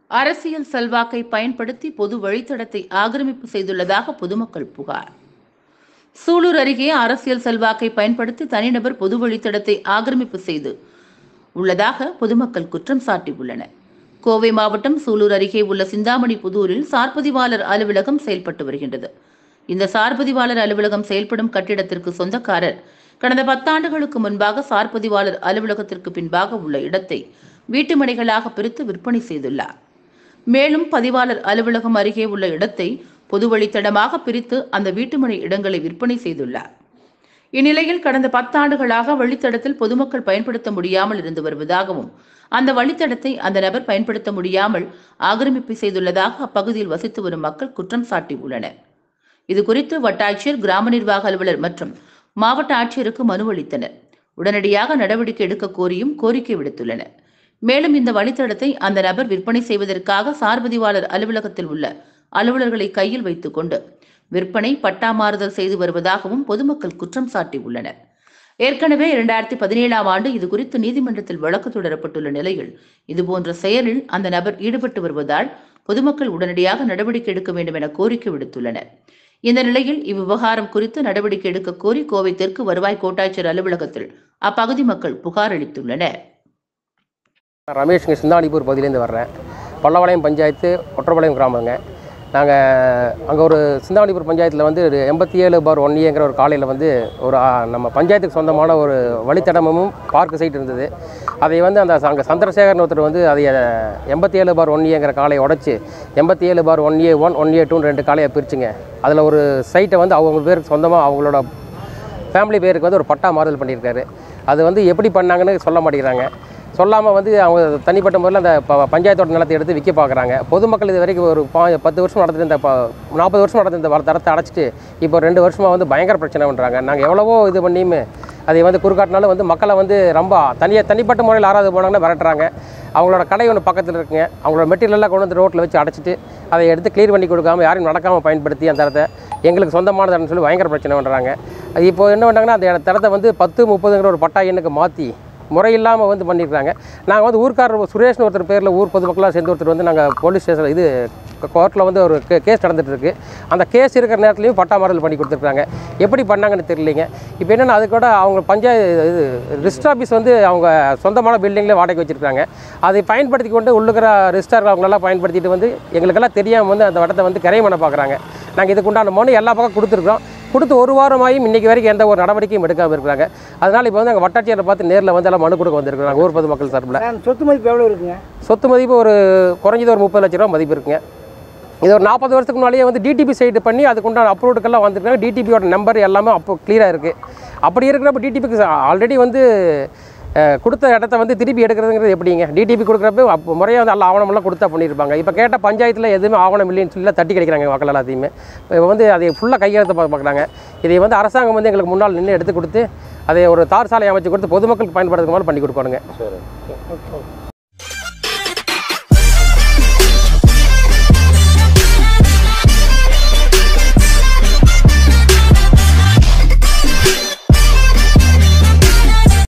அரசியல் செல்வாக்கை பயன்படுத்தி பொது வழித்தடத்தை ஆக்கிரமிப்பு செய்துள்ளதாக பொதுமக்கள் புகார் சூலூர் அருகே அரசியல் செல்வாக்கை பயன்படுத்தி தனிநபர் பொது வழித்தடத்தை ஆக்கிரமிப்பு செய்து உள்ளதாக பொதுமக்கள் குற்றம் சாட்டியுள்ளனர் கோவை மாவட்டம் சூலூர் அருகே உள்ள சிந்தாமணி புதூரில் சார்பதிவாளர் அலுவலகம் செயல்பட்டு வருகின்றது இந்த சார்பதிவாளர் அலுவலகம் செயல்படும் கட்டிடத்திற்கு சொந்தக்காரர் கடந்த பத்தாண்டுகளுக்கு முன்பாக சார்பதிவாளர் அலுவலகத்திற்கு பின்பாக உள்ள இடத்தை வீட்டுமனைகளாக பிரித்து விற்பனை செய்துள்ளார் மேலும் பதிவாளர் அலுவலகம் அருகே உள்ள இடத்தை பொது வழித்தடமாக பிரித்து அந்த வீட்டுமனை இடங்களை விற்பனை செய்துள்ளார் இந்நிலையில் கடந்த பத்தாண்டுகளாக வழித்தடத்தில் பொதுமக்கள் பயன்படுத்த முடியாமல் இருந்து வருவதாகவும் அந்த வழித்தடத்தை அந்த நபர் பயன்படுத்த முடியாமல் ஆக்கிரமிப்பு செய்துள்ளதாக அப்பகுதியில் வசித்து வரும் மக்கள் குற்றம் சாட்டியுள்ளனர் இது குறித்து வட்டாட்சியர் கிராம நிர்வாக அலுவலர் மற்றும் மாவட்ட ஆட்சியருக்கு மனு அளித்தனர் உடனடியாக நடவடிக்கை எடுக்க கோரியும் கோரிக்கை விடுத்துள்ளனர் மேலும் இந்த வழித்தடத்தை அந்த நபர் விற்பனை செய்வதற்காக சார்பதிவாளர் அலுவலகத்தில் உள்ள அலுவலர்களை கையில் வைத்துக் கொண்டு விற்பனை பட்டா மாறுதல் செய்து வருவதாகவும் பொதுமக்கள் குற்றம் சாட்டியுள்ளனர் ஏற்கனவே இரண்டாயிரத்தி பதினேழாம் ஆண்டு இது குறித்து நீதிமன்றத்தில் வழக்கு தொடரப்பட்டுள்ள நிலையில் இதுபோன்ற செயலில் அந்த நபர் ஈடுபட்டு வருவதால் பொதுமக்கள் உடனடியாக நடவடிக்கை எடுக்க வேண்டும் என கோரிக்கை விடுத்துள்ளனர் இந்த நிலையில் இவ்விவகாரம் குறித்து நடவடிக்கை எடுக்க கோரி கோவை தெற்கு வருவாய் கோட்டாட்சியர் அலுவலகத்தில் அப்பகுதி மக்கள் புகார் அளித்துள்ளனர் நான் ரமேஷ்ங்க சிந்தாடிப்பூர் பகுதியிலேருந்து வர்றேன் பல்லவளையம் பஞ்சாயத்து ஒற்றப்பாளையம் கிராமங்க நாங்கள் அங்கே ஒரு சிந்தாடிப்பூர் பஞ்சாயத்தில் வந்து ஒரு எண்பத்தி ஏழு பார் ஒன் ஏங்கிற ஒரு காலையில் வந்து ஒரு ஆ, நம்ம பஞ்சாயத்துக்கு சொந்தமான ஒரு வழித்தடமும் பார்க் சைட் இருந்தது அதை வந்து அந்த அங்கே சந்திரசேகரன் ஒருத்தர் வந்து அதை எண்பத்தி ஏழு பார் ஒன் ஏங்கிற காலையை உடச்சி எண்பத்தி ஏழு பார் one A one one A டூன்னு ரெண்டு காலையை பிரிச்சுங்க அதில் ஒரு சைட்டை வந்து அவங்க பேருக்கு சொந்தமாக அவங்களோட ஃபேமிலி பேருக்கு வந்து ஒரு பட்டா மாறுதல் பண்ணியிருக்காரு அது வந்து எப்படி பண்ணாங்கன்னு சொல்ல மாட்டேங்கிறாங்க சொல்லாமல் வந்து அவங்க தனிப்பட்ட முறையில் அந்த ப- பஞ்சாயத்தோட நிலத்தை எடுத்து விற்க பார்க்குறாங்க பொதுமக்கள் இது வரைக்கும் ஒரு பா பத்து வருஷம் நடந்துட்டு இந்த நாற்பது வருஷம் நடந்த இந்த வ- தரத்தை அடைச்சிட்டு இப்போ ரெண்டு வருஷமாக வந்து பயங்கர பிரச்சனை பண்ணுறாங்க நாங்கள் எவ்வளவோ இது பண்ணியுமே அதை வந்து குறுக்காட்டினாலும் வந்து மக்களை வந்து ரொம்ப தனியாக தனிப்பட்ட முறையில் யாராவது போனாங்கன்னா மிரட்டுறாங்க அவங்களோட கடை ஒன்று பக்கத்தில் இருக்குங்க அவங்களோட மெட்டீரியல்லாம் கொண்டு வந்து ரோட்டில் வச்சு அடைச்சிட்டு அதை எடுத்து க்ளீன் பண்ணி கொடுக்காம யாரும் நடக்காமல் பயன்படுத்தி அந்த இடத்த எங்களுக்கு சொந்தமானதுன்னு சொல்லி பயங்கர பிரச்சனை பண்ணுறாங்க அது இப்போ என்ன பண்ணாங்கன்னா அந்த இடத்த வந்து பத்து முப்பதுங்கிற ஒரு பட்டா எண்ணுக்கு மாற்றி முறையில்லாமல் வந்து பண்ணியிருக்காங்க நாங்கள் வந்து ஊர்க்காரர் சுரேஷ்னு ஒருத்தர் பேரில் ஊர் பொதுமக்களாக சேர்ந்து ஒருத்தர் வந்து நாங்கள் போலீஸ் ஸ்டேஷன் இது கோர்ட்டில் வந்து ஒரு கே கேஸ் நடந்துட்டு இருக்கு அந்த கேஸ் இருக்கிற நேரத்துலையும் பட்டா மாறுதல் பண்ணி கொடுத்துருக்காங்க எப்படி பண்ணாங்கன்னு தெரியலைங்க இப்போ என்னென்னா அது கூட அவங்க பஞ்சாயத்து இது ரிஸ்ட் ஆஃபீஸ் வந்து அவங்க சொந்தமான பில்டிங்கில் வாடகை வச்சுருக்காங்க அதை பயன்படுத்தி கொண்டு உள்ளுக்கிற ரிஸ்டார் அவங்களெல்லாம் பயன்படுத்திட்டு வந்து எங்களுக்கெல்லாம் தெரியாமல் வந்து அந்த இடத்த வந்து கரை பண்ண பார்க்குறாங்க நாங்கள் இதுக்குண்டான மனு எல்லா பக்கம் கொடுத்துருக்கோம் கொடுத்து ஒரு வாரமாயும் இன்னைக்கு வரைக்கும் எந்த ஒரு நடவடிக்கையும் எடுக்காமல் இருக்கிறாங்க அதனால் இப்போ வந்து எங்கள் வட்டாட்சியரை பார்த்து நேரில் வந்து எல்லாம் மனு கொடுக்க வந்திருக்காங்க ஊர் பொதுமக்கள் சார்பில் சார், சொத்து மதிப்பு எவ்வளோ இருக்குங்க சொத்து மதிப்பு ஒரு குறைஞ்சது ஒரு முப்பது லட்ச ரூபா மதிப்பு இருக்குங்க இது ஒரு நாற்பது வருஷத்துக்கு முன்னாலேயே வந்து டிடிபி சைடு பண்ணி அதுக்குண்டான அப்ரூவ்டுக்கெல்லாம் வந்திருக்காங்க டிடிபியோட நம்பர் எல்லாமே அப்போ கிளியராக இருக்குது அப்படி இருக்கிறப்ப டிடிபிக்கு ஆல்ரெடி வந்து அஹ், கொடுத்த இடத்த வந்து திருப்பி எடுக்கிறதுங்கிறது எப்படிங்க டிடிபி கொடுக்குறப்ப அப்போ முறையாக வந்து எல்லா ஆவணமெல்லாம் கொடுத்தா பண்ணியிருப்பாங்க இப்போ கேட்ட பஞ்சாயத்தில் எதுவுமே ஆவணம் இல்லைன்னு சொல்லி தட்டி கிடைக்கிறாங்க மக்கள் எல்லாத்தையுமே இப்போ வந்து அதை ஃபுல்லாக கையெழுத்து பா- பார்க்குறாங்க இதை வந்து அரசாங்கம் வந்து எங்களுக்கு முன்னால் நின்று எடுத்து கொடுத்து அதை ஒரு தார் சாலை அமைச்சு கொடுத்து பொதுமக்களுக்கு பயன்படுத்துற மாதிரி பண்ணி கொடுக்கணுங்க ஓகே